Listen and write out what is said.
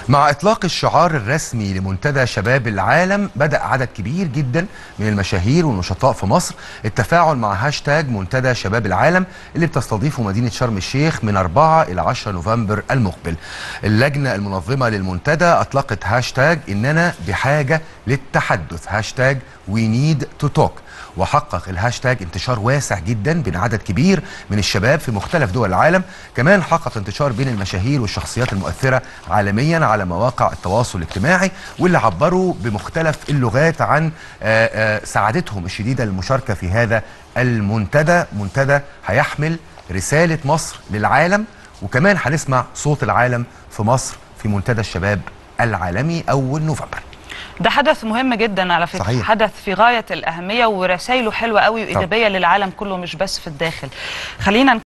مع إطلاق الشعار الرسمي لمنتدى شباب العالم بدأ عدد كبير جدا من المشاهير والنشطاء في مصر التفاعل مع هاشتاج منتدى شباب العالم اللي بتستضيفه مدينة شرم الشيخ من 4 إلى 10 نوفمبر المقبل اللجنة المنظمة للمنتدى أطلقت هاشتاج إننا بحاجة للتحدث هاشتاج we need to talk وحقق الهاشتاج انتشار واسع جدا بين عدد كبير من الشباب في مختلف دول العالم كمان حقق انتشار بين المشاهير والشخصيات المؤثرة عالميا على مواقع التواصل الاجتماعي واللي عبروا بمختلف اللغات عن آه، آه، سعادتهم الشديدة للمشاركة في هذا المنتدى منتدى هيحمل رسالة مصر للعالم وكمان هنسمع صوت العالم في مصر في منتدى الشباب العالمي أول نوفمبر ده حدث مهم جدا على فكره صحيح. حدث في غايه الاهميه ورسائله حلوه قوي وايجابيه للعالم كله مش بس في الداخل خلينا